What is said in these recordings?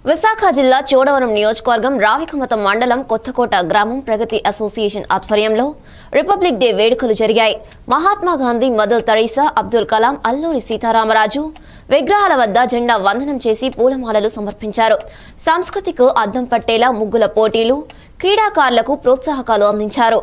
విశాఖ జిల్లా చోడవరం నియోజకవర్గం రావికమతం మండలం కొత్తకోట గ్రామం ప్రగతి అసోసియేషన్ ఆధ్వర్యంలో రిపబ్లిక్ డే వేడుకలు జరిగాయి మహాత్మా గాంధీ మదర్ తెరీసా అబ్దుల్ కలాం అల్లూరి సీతారామరాజు విగ్రహాల వద్ద జెండా వందనం చేసి పూలమాలలు సమర్పించారు సంస్కృతికు అద్దం పట్టేలా ముగ్గుల పోటీలు క్రీడాకారులకు ప్రోత్సాహకాలు అందించారు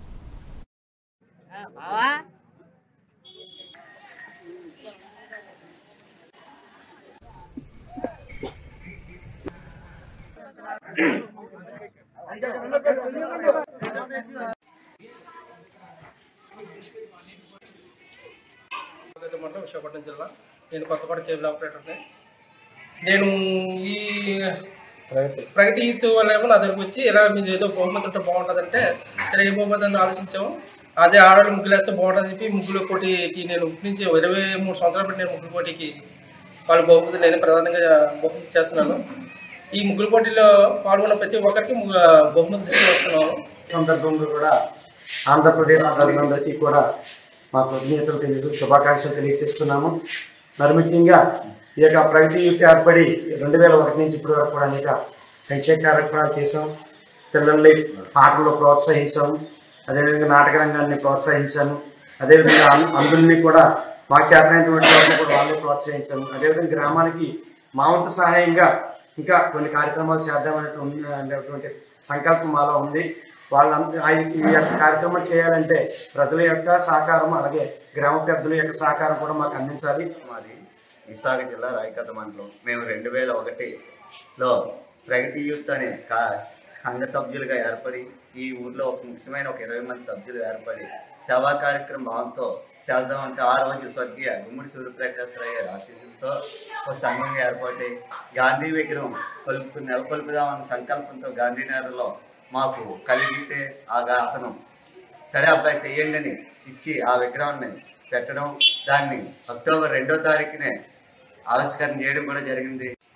గత మండలం విశాఖపట్నం జిల్లా నేను కొత్తకోట కేబుల్ ఆపరేటర్ని నేను ఈ ప్రగతి యూత్ వల్ల ఏమో నా దగ్గరకు వచ్చి ఇలా మీరు ఏదో బహుమతి ఉంటే బాగుంటుందంటే సరే ఏ బహుమతి అని ఆలోచించాము అదే ఆడవాళ్ళు ముగ్గులు వేస్తే బాగుంటుంది చెప్పి ముగ్గుల పోటీకి నేను ఇప్పటి నుంచి ఇరవై మూడు సంవత్సరాలు పెట్టి నేను ముగ్గుల పోటీకి వాళ్ళ బహుమతి నేను ప్రధానంగా బహుమతి చేస్తున్నాను ఈ ముగ్గుల పోటీలో పాల్గొన్న ప్రతి ఒక్కరికి ము- బహుమతి తీసుకువస్తున్నాము సందర్భంలో కూడా ఆంధ్రప్రదేశ్ ప్రజలందరికీ కూడా మా కృతజ్ఞతలు తెలియదు శుభాకాంక్షలు తెలియజేస్తున్నాము మరి ముఖ్యంగా ఈ యొక్క ప్రగతి యూత్ ఏర్పడి రెండు వేల ఒకటి నుంచి ఇప్పటి వరకు కూడా అనేక సంక్షేమ కార్యక్రమాలు చేసాం పిల్లల్ని పాటల్లో ప్రోత్సహించాం అదేవిధంగా నాటక రంగాన్ని ప్రోత్సహించాము అదేవిధంగా అం- అందుల్ని కూడా మాకు చేతనైనటువంటి వాటిని కూడా వాళ్ళు ప్రోత్సహించాము అదేవిధంగా గ్రామానికి మా వంతు సహాయంగా ఇంకా కొన్ని కార్యక్రమాలు చేద్దామనేటువంటి అనేటువంటి సంకల్పం మాలో ఉంది వాళ్ళంతా ఆ- ఈ యొక్క కార్యక్రమం చేయాలంటే ప్రజల యొక్క సహకారం అలాగే గ్రామ పెద్దల యొక్క సహకారం కూడా మాకు అందించాలి మాది విశాఖ జిల్లా రాయకత మండలం మేము రెండు వేల ఒకటిలో ప్రగతి యూత్ అనే కా సంఘ సభ్యులుగా ఏర్పడి ఈ ఊర్లో ఒక ముఖ్యమైన ఒక ఇరవై మంది సభ్యులు ఏర్పడి సేవా కార్యక్రమం భావంతో చేద్దామంటే ఆ రోజు స్వర్గీయ గుమ్మడి సూర్యప్రకాశరావు గారి ఆశీస్సులతో ఒక సంఘం ఏర్పడి గాంధీ విగ్రహం కొలుపు నెలకొల్పుదామన్న సంకల్పంతో గాంధీనగర్లో మాకు కలిగితే ఆ గా- అతను సరే అబ్బాయి చెయ్యండి అని ఇచ్చి ఆ విగ్రహాన్ని పెట్టడం దాన్ని అక్టోబర్ రెండో తారీఖునే ఆవిష్కరణ చేయడం కూడా జరిగింది